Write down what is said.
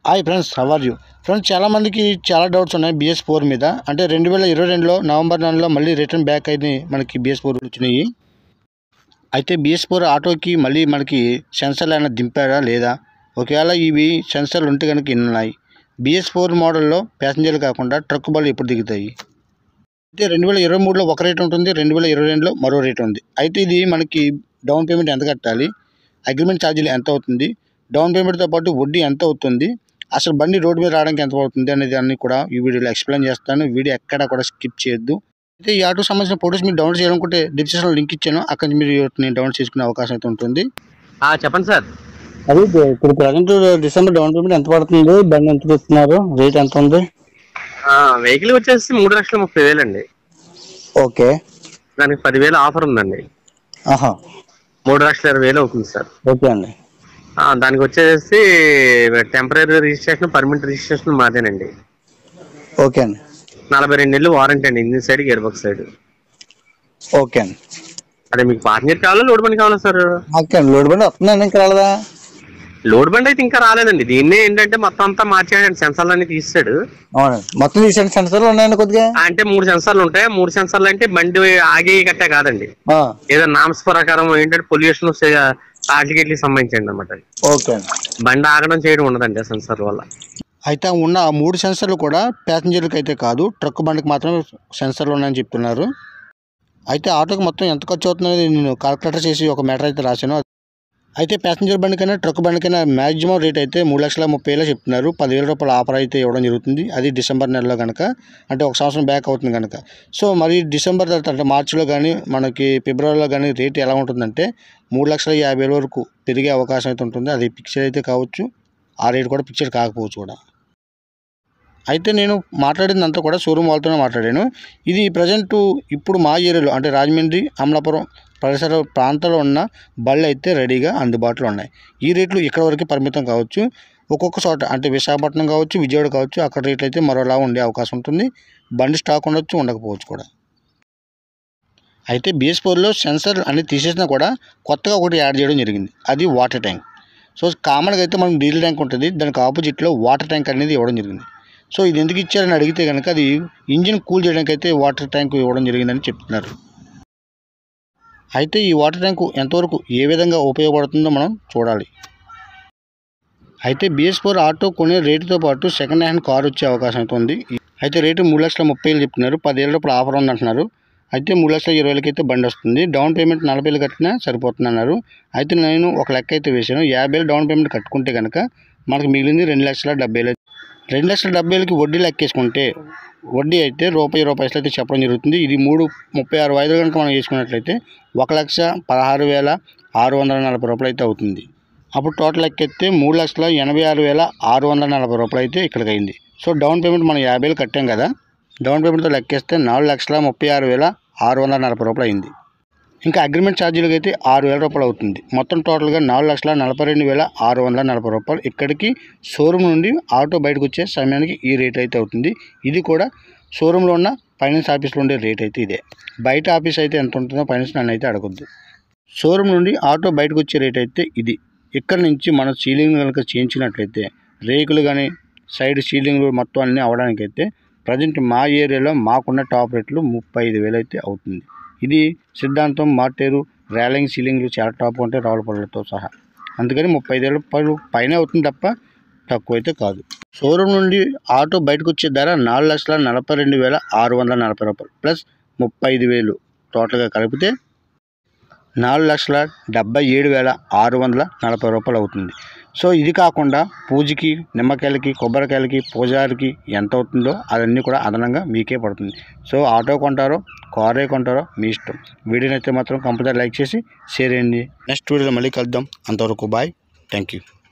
Hi friends how are you friends చాలామందికి చాలా doubts ఉన్నాయి బిఎస్ ఫోర్ మీద అంటే రెండు వేల ఇరవై రెండులో నవంబర్ నెలలో మళ్ళీ రిటర్న్ బ్యాక్ అయితే మనకి బిఎస్ ఫోర్ వచ్చినాయి అయితే బిఎస్ ఫోర్ ఆటోకి మళ్ళీ మనకి సెన్సర్లు అయినా దింపారా లేదా ఒకవేళ ఇవి సెన్సర్లు ఉంటే కనుక ఎన్ని ఉన్నాయి బిఎస్ ఫోర్ మోడల్లో ప్యాసింజర్లు కాకుండా ట్రక్ బళ్ళు ఎప్పుడు దిగుతాయి అయితే రెండు వేల ఇరవై మూడులో ఒక రేట్ ఉంటుంది రెండు వేల ఇరవై రెండులో మరో రేట్ ఉంది అయితే ఇది మనకి డౌన్ పేమెంట్ ఎంత కట్టాలి అగ్రిమెంట్ ఛార్జీలు ఎంత అవుతుంది డౌన్ పేమెంట్తో పాటు వడ్డీ ఎంత అవుతుంది అసలు బండి రోడ్డు మీద రావడానికి ఎంత అవుతుంది అనేది అన్ని కూడా ఈ వీడియోలో ఎక్స్ప్లెయిన్ చేస్తాను వీడియో ఎక్కడ కూడా స్కిప్ చేయొద్దు అయితే ఈ ఆటోకి సంబంధించిన ఫోటోస్ మీరు డౌన్లోడ్ చేయాలనుకుంటే డిస్క్రిప్షన్లో లింక్ ఇచ్చాను అక్కడ నుంచి మీరు వీటిని డౌన్లోడ్ చేసుకునే అవకాశం అయితే ఉంటుంది ఆ, చెప్పండి సార్ అది ఇప్పుడు ప్రజెంట్ డిసెంబర్ డౌన్ పేమెంట్ ఎంత పడుతుంది బండి ఎంత ఇస్తున్నారు రేట్ ఎంత ఉంది వెహికల్ వచ్చేసి మూడు లక్షల ముప్పై వేలు అండి ఓకే దానికి పదివేలు ఆఫర్ ఉందండి ఆహా మూడు లక్షల ఇరవై వేలు అవుతుంది సార్ ఓకే అండి ఆ, దానికి వచ్చేసి టెంపరీ రిజిస్ట్రేషన్ పర్మనెంట్ రిజిస్ట్రేషన్ మాదేనండి ఓకే అండి నలభై రెండు నెలలు వారంటీ అండి engine side gear box side okay అండి అదే మీకు పాసింజర్ కావాలా లోడ్ బండి కావాలా సార్ ఓకే అండి లోడ్ బండి వస్తుందండి ఇంకా రాలేదా లోడ్ బండి అయితే ఇంకా రాలేదండి దీన్నే ఏంటంటే మొత్తం అంతా మార్చేయండి సెన్సార్లు అన్ని తీసాడు అవునండి మొత్తం తీసండి సెన్సర్లు ఉన్నాయండి కొద్దిగా అంటే మూడు సెన్సార్లు ఉంటాయి మూడు సెన్సార్లు అంటే బండి ఆగే గట్టే కాదండి ఆ, ఏదో నామ్స్ ప్రకారం ఏంటంటే పొల్యూషన్ వాటికి సంబంధించండి అన్నమాట అది. ఓకే అండి బండి ఆగడం చేయడం ఉండదండి ఆ సెన్సార్ వల్ల అయితే ఆ ఉన్న ఆ మూడు సెన్సర్లు కూడా ప్యాసింజర్లకు అయితే కాదు ట్రక్ బండికి మాత్రమే సెన్సర్లు ఉన్నాయని చెప్తున్నారు అయితే ఆటోకి మొత్తం ఎంత ఖర్చు అవుతుందని నేను కాల్కులేటర్ చేసి ఒక మ్యాటర్ అయితే రాశాను అయితే ప్యాసింజర్ బండికైనా ట్రక్ బండికైనా మ్యాక్సిమం రేట్ అయితే మూడు లక్షల ముప్పై వేలు చెప్తున్నారు పదివేల రూపాయల ఆఫర్ అయితే ఇవ్వడం జరుగుతుంది అది డిసెంబర్ నెలలో కనుక అంటే ఒక సంవత్సరం బ్యాక్ అవుతుంది కనుక సో మరి డిసెంబర్ తర్వాత అంటే మార్చిలో కానీ మనకి ఫిబ్రవరిలో కానీ రేట్ ఎలా ఉంటుందంటే మూడు లక్షల యాభై వేల వరకు పెరిగే అవకాశం అయితే ఉంటుంది అది పిక్చర్ అయితే కావచ్చు ఆ రేట్ కూడా పిక్చర్ కాకపోవచ్చు కూడా అయితే నేను మాట్లాడింది అంతా కూడా షోరూమ్ వాళ్ళతోనే మాట్లాడాను ఇది ప్రజెంట్ ఇప్పుడు మా ఏరియాలో అంటే రాజమండ్రి అమలాపురం పరిసర ప్రాంతాల్లో ఉన్న బళ్ళు అయితే రెడీగా అందుబాటులో ఉన్నాయి ఈ రేట్లు ఇక్కడ వరకు పరిమితం కావచ్చు ఒక్కొక్క చోట అంటే విశాఖపట్నం కావచ్చు విజయవాడ కావచ్చు అక్కడ రేట్లు అయితే మరోలా ఉండే అవకాశం ఉంటుంది బండి స్టాక్ ఉండొచ్చు ఉండకపోవచ్చు కూడా అయితే బిఎస్ ఫోర్లో సెన్సర్ అనేది తీసేసినా కూడా కొత్తగా ఒకటి యాడ్ చేయడం జరిగింది అది వాటర్ ట్యాంక్ సో కామన్గా అయితే మనకు డీజిల్ ట్యాంక్ ఉంటుంది దానికి ఆపోజిట్లో వాటర్ ట్యాంక్ అనేది ఇవ్వడం జరిగింది సో ఇది ఎందుకు ఇచ్చారని అడిగితే కనుక అది ఇంజిన్ కూల్ చేయడానికి అయితే వాటర్ ట్యాంక్ ఇవ్వడం జరిగిందని చెప్తున్నారు అయితే ఈ వాటర్ ట్యాంకు ఎంతవరకు ఏ విధంగా ఉపయోగపడుతుందో మనం చూడాలి అయితే బిఎస్ ఫోర్ ఆటో కొనే రేటుతో పాటు సెకండ్ హ్యాండ్ కార్ వచ్చే అవకాశం అయితే ఉంది అయితే రేటు మూడు లక్షల ముప్పై వేలు చెప్తున్నారు పదివేల రూపాయలు ఆఫర్ ఉంది అంటున్నారు అయితే మూడు లక్షల ఇరవై వేలకి అయితే బండి వస్తుంది డౌన్ పేమెంట్ నలభై వేలు కట్టినా సరిపోతుంది అన్నారు అయితే నేను ఒక లెక్క అయితే వేశాను యాభై వేలు డౌన్ పేమెంట్ కట్టుకుంటే కనుక మనకు మిగిలింది రెండు లక్షల డెబ్బై వేలు రెండు లక్షల డెబ్బై వేలకి వడ్డీ లెక్కేసుకుంటే వడ్డీ అయితే రూపాయి రూపాయలు అయితే చెప్పడం జరుగుతుంది ఇది మూడు ముప్పై ఆరు ఐదు కనుక మనం వేసుకున్నట్లయితే ఒక లక్ష పదహారు వేల ఆరు వందల నలభై రూపాయలు అయితే అవుతుంది అప్పుడు టోటల్ లెక్కెత్తే మూడు లక్షల ఎనభై ఆరు వేల ఆరు వందల నలభై రూపాయలు అయితే ఇక్కడికి అయింది సో డౌన్ పేమెంట్ మనం యాభై వేలు కట్టాం కదా డౌన్ పేమెంట్తో లెక్కేస్తే నాలుగు లక్షల ముప్పై ఆరు వేల ఆరు వందల నలభై రూపాయలు అయింది ఇంకా అగ్రిమెంట్ ఛార్జీలకు అయితే ఆరు వేల రూపాయలు అవుతుంది మొత్తం టోటల్గా నాలుగు లక్షల నలభై రెండు వేల ఆరు వందల నలభై రూపాయలు ఇక్కడికి షోరూమ్ నుండి ఆటో బయటకు వచ్చే సమయానికి ఈ రేట్ అయితే అవుతుంది ఇది కూడా షోరూంలో ఉన్న ఫైనాన్స్ ఆఫీస్లో ఉండే రేట్ అయితే ఇదే బయట ఆఫీస్ అయితే ఎంత ఉంటుందో ఫైనాన్స్ నన్ను అయితే అడగొద్దు షోరూమ్ నుండి ఆటో బయటకు వచ్చే రేట్ అయితే ఇది ఇక్కడ నుంచి మన సీలింగ్ కనుక చేయించినట్లయితే రేకులు కానీ సైడ్ సీలింగ్ మొత్తం అన్నీ అవడానికైతే ప్రజెంట్ మా ఏరియాలో మాకున్న టాప్ రేట్లు ముప్పై ఐదు వేలు అయితే అవుతుంది ఇది సిద్ధాంతం మార్టేరు రేలింగ్ సీలింగ్లు చాలా టాప్ ఉంటాయి రావులపల్లెతో సహా అందుకని ముప్పై ఐదు వేల రూపాయలు పైన అవుతుంది తప్ప తక్కువ అయితే కాదు షోరూమ్ నుండి ఆటో బయటకు వచ్చే ధర నాలుగు లక్షల నలభై రెండు వేల ఆరు వందల నలభై రూపాయలు ప్లస్ ముప్పై ఐదు వేలు టోటల్గా కలిపితే నాలుగు లక్షల డెబ్బై ఏడు వేల ఆరు వందల నలభై రూపాయలు అవుతుంది సో ఇది కాకుండా పూజకి నిమ్మకాయలకి కొబ్బరికాయలకి పూజారికి ఎంత అవుతుందో అవన్నీ కూడా అదనంగా మీకే పడుతుంది సో ఆటో కొంటారో కారే కొంటారో మీ ఇష్టం వీడియోని అయితే మాత్రం కంపల్సరీ లైక్ చేసి షేర్ చేయండి నెక్స్ట్ వీడియోలో మళ్ళీ కలుద్దాం అంతవరకు బాయ్ థ్యాంక్ యూ